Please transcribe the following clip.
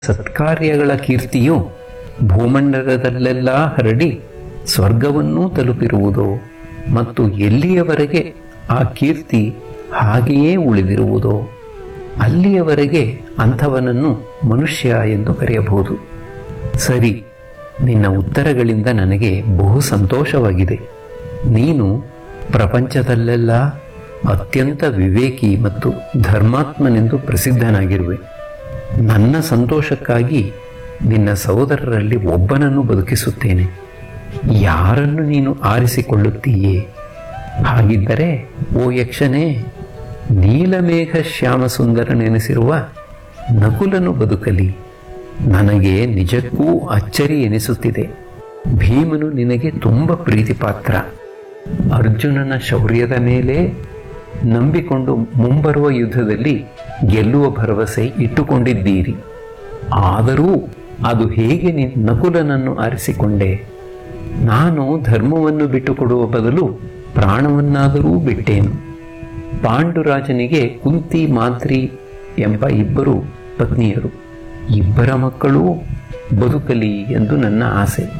ಸತ್ಕಾರ್ಯಗಳ ಕೀರ್ತಿಯು ಭೂಮಂಡಲದಲ್ಲೆಲ್ಲ ಹರಡಿ ಸ್ವರ್ಗವನ್ನೂ ತಲುಪಿರುವುದೋ ಮತ್ತು ಎಲ್ಲಿಯವರೆಗೆ ಆ ಕೀರ್ತಿ ಹಾಗೆಯೇ ಉಳಿದಿರುವುದೋ ಅಲ್ಲಿಯವರೆಗೆ ಅಂಥವನನ್ನು ಮನುಷ್ಯ ಎಂದು ಕರೆಯಬಹುದು ಸರಿ ನಿನ್ನ ಉತ್ತರಗಳಿಂದ ನನಗೆ ಬಹು ಸಂತೋಷವಾಗಿದೆ ನೀನು ಪ್ರಪಂಚದಲ್ಲೆಲ್ಲ ಅತ್ಯಂತ ವಿವೇಕಿ ಮತ್ತು ಧರ್ಮಾತ್ಮನೆಂದು ಪ್ರಸಿದ್ಧನಾಗಿರುವೆ ನನ್ನ ಸಂತೋಷಕ್ಕಾಗಿ ನಿನ್ನ ಸಹೋದರರಲ್ಲಿ ಒಬ್ಬನನ್ನು ಬದುಕಿಸುತ್ತೇನೆ ಯಾರನ್ನು ನೀನು ಆರಿಸಿಕೊಳ್ಳುತ್ತೀಯೇ ಹಾಗಿದ್ದರೆ ಓ ಯಕ್ಷನೇ ನೀಲಮೇಘ ಶ್ಯಾಮ ಸುಂದರನೆನಿಸಿರುವ ನಕುಲನು ಬದುಕಲಿ ನನಗೆ ನಿಜಕ್ಕೂ ಅಚ್ಚರಿ ಎನಿಸುತ್ತಿದೆ ಭೀಮನು ನಿನಗೆ ತುಂಬ ಪ್ರೀತಿಪಾತ್ರ ಅರ್ಜುನನ ಶೌರ್ಯದ ಮೇಲೆ ನಂಬಿಕೊಂಡು ಮುಂಬರುವ ಯುದ್ಧದಲ್ಲಿ ಗೆಲ್ಲುವ ಭರವಸೆ ಇಟ್ಟುಕೊಂಡಿದ್ದೀರಿ ಆದರೂ ಅದು ಹೇಗೆ ನೀನು ನಕುಲನನ್ನು ಆರಿಸಿಕೊಂಡೆ ನಾನು ಧರ್ಮವನ್ನು ಬಿಟ್ಟುಕೊಡುವ ಬದಲು ಪ್ರಾಣವನ್ನಾದರೂ ಬಿಟ್ಟೇನು ಪಾಂಡುರಾಜನಿಗೆ ಕುಂತಿ ಮಾದ್ರಿ ಎಂಬ ಇಬ್ಬರು ಪತ್ನಿಯರು ಇಬ್ಬರ ಮಕ್ಕಳು ಬದುಕಲಿ ಎಂದು ನನ್ನ ಆಸೆ